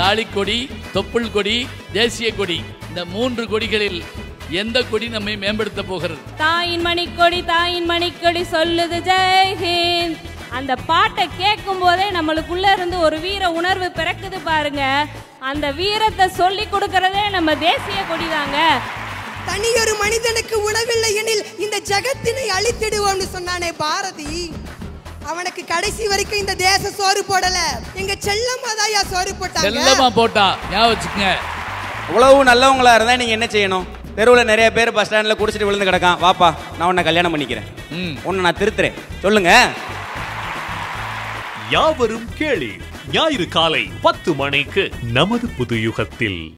தாலிக்கொடி தொப்புள் கொடி தேசிய கொடி இந்த மூன்று கொடிகளில் எந்த கொடி நம்மை மேம்படுத்த போகிறது தாயின் மணிக்கொடி தாயின் மணிக்கொடி சொல்லுது ஜெய் ஹிந்த் அந்த பாட்டை கேட்கும் போதே நம்மளுக்குள்ள இருந்து ஒரு வீர உணர்வு பிறக்குது பாருங்க அந்த வீரத்தை சொல்லி கொடுக்கறதே நம்ம தேசிய கொடி தாங்க தனியொரு மனிதனுக்கு உணவில்லை எனில் இந்த ஜகத்தினை அழித்திடுவோம்னு சொன்னானே பாரதி அவனுக்கு கடைசி வரைக்கும் இந்த தேச சோறு போடல எங்க செல்லம்மா தாயா சோறு போட்டாங்க செல்லமா போட்டா ஞாபகம் வச்சுக்கங்க இவ்வளவு நல்லவங்களா இருந்தா நீங்க என்ன செய்யணும் தெருவில் நிறைய பேர் பஸ் ஸ்டாண்டில் குடிச்சிட்டு விழுந்து கிடக்கான் வாப்பா நான் உன்னை கல்யாணம் பண்ணிக்கிறேன் ம் உன்னை நான் திருத்துறேன் சொல்லுங்க யாவரும் கேளி ஞாயிறு காலை பத்து மணிக்கு நமது புது யுகத்தில்